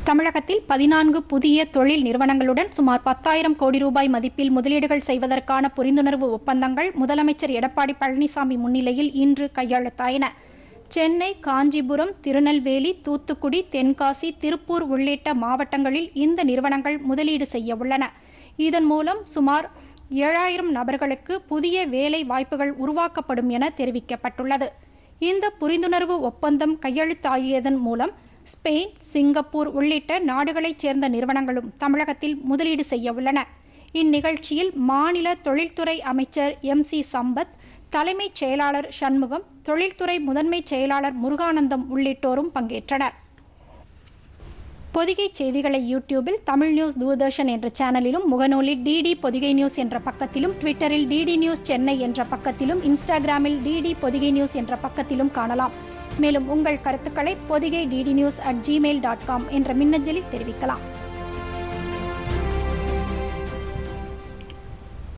தமிழகத்தில் பதினான்கு புதிய தொழில் நிறுவனங்களுடன் சுமார் பத்தாயிரம் கோடி ரூபாய் மதிப்பில் முதலீடுகள் செய்வதற்கான புரிந்துணர்வு ஒப்பந்தங்கள் முதலமைச்சர் எடப்பாடி பழனிசாமி முன்னிலையில் இன்று கையெழுத்தாயின சென்னை காஞ்சிபுரம் திருநெல்வேலி தூத்துக்குடி தென்காசி திருப்பூர் உள்ளிட்ட மாவட்டங்களில் இந்த நிறுவனங்கள் முதலீடு செய்ய உள்ளன இதன் மூலம் சுமார் ஏழாயிரம் நபர்களுக்கு புதிய வேலை வாய்ப்புகள் உருவாக்கப்படும் என தெரிவிக்கப்பட்டுள்ளது இந்த புரிந்துணர்வு ஒப்பந்தம் கையெழுத்தாகியதன் மூலம் ஸ்பெயின் சிங்கப்பூர் உள்ளிட்ட நாடுகளைச் சேர்ந்த நிறுவனங்களும் தமிழகத்தில் முதலீடு செய்ய உள்ளன இந்நிகழ்ச்சியில் மாநில தொழில்துறை அமைச்சர் எம் சி சம்பத் தலைமைச் செயலாளர் சண்முகம் தொழில்துறை முதன்மைச் செயலாளர் முருகானந்தம் உள்ளிட்டோரும் பங்கேற்றனர் பொதிகை செய்திகளை யூடியூபில் தமிழ் நியூஸ் தூர்தர்ஷன் என்ற சேனலிலும் முகநூலில் டிடி பொதிகை நியூஸ் என்ற பக்கத்திலும் ட்விட்டரில் டிடி நியூஸ் சென்னை என்ற பக்கத்திலும் இன்ஸ்டாகிராமில் டிடி பொதிகை நியூஸ் என்ற பக்கத்திலும் காணலாம் மேலும் உங்கள் கருத்துக்களை Podhigai DD news at Gmail dot com என்ற மின்னஞ்சலில் தெரிவிக்கலாம்